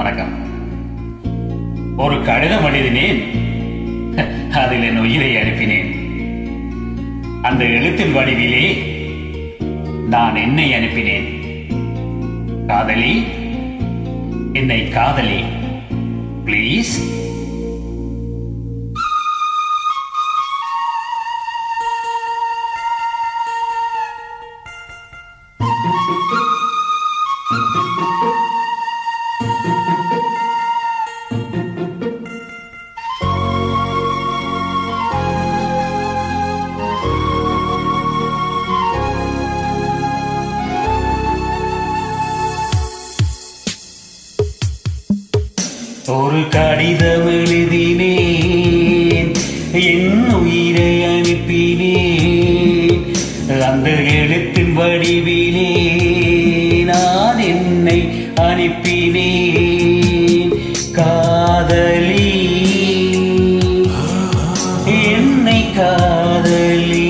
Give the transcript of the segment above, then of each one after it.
வணக்கம் ஒரு கடிதம் எழுதினேன் அதில் என் உயிரை அனுப்பினேன் அந்த எழுத்தின் வடிவிலே நான் என்னை அனுப்பினேன் காதலி என்னை காதலி ப்ளீஸ் ஒரு கடிதம் எழுதினேன் என் உயிரை அனுப்பினேன் அந்த எழுத்தின் வடிவிலே நான் என்னை அனுப்பினேன் காதலி என்னை காதலி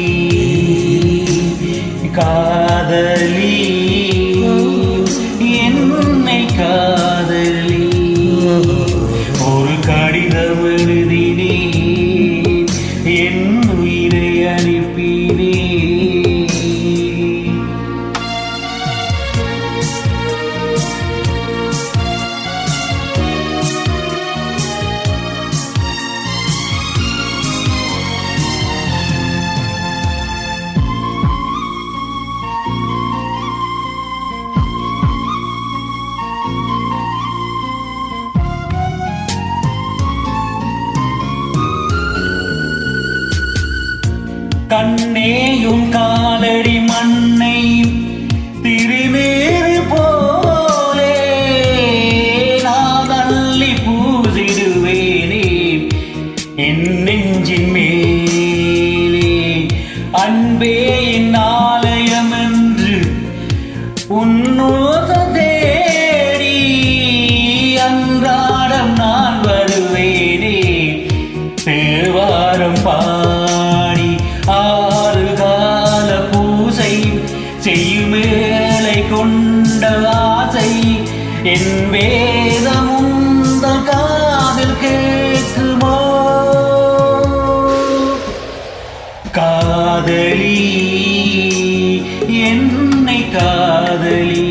காதலி என்னை காதலி ஒரு கடிதம் எழுதினேன் என் உயிரை அனுப்பினேன் கண்ணேயும் காலடி மண்ணை திருநீறு போலே நான் அள்ளி பூசிடுவேனே என் நெஞ்சின் மேலே அன்பே என் ஆலயம் என்று உன்னோத தேடி அன்றாடம் நான் வருவேனே தேவாரம் பாடி ஆறு கால பூசை செய்யுமேலை கொண்ட ஆசை என் வேதம் உந்தன் காதில் கேட்குமோ காதலி என்னை காதலி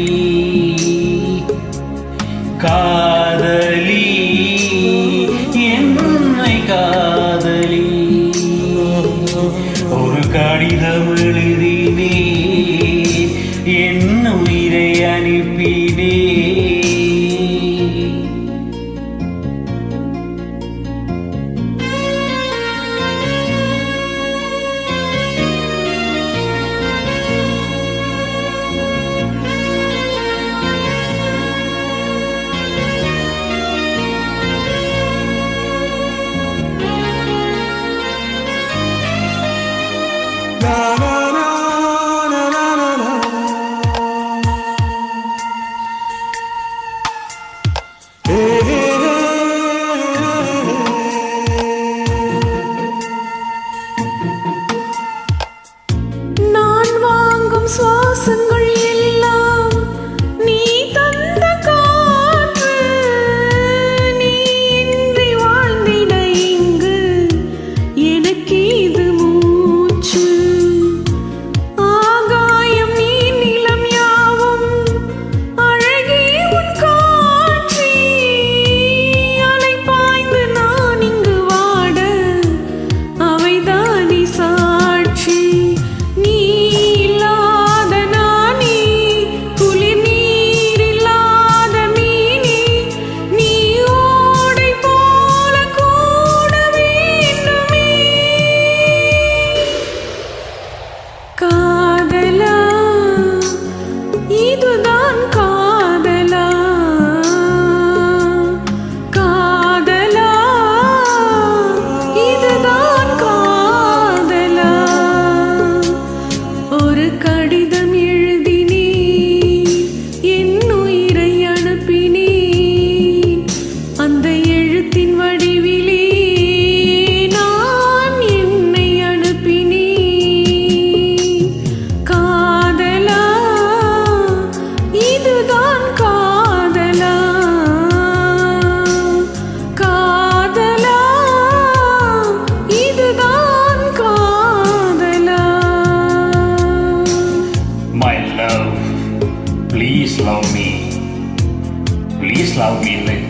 காதலி என்னை காதலி ஒரு கடிதம் எழுதினே என் உயிரை அனுப்பினே My love, please love me. Please love me like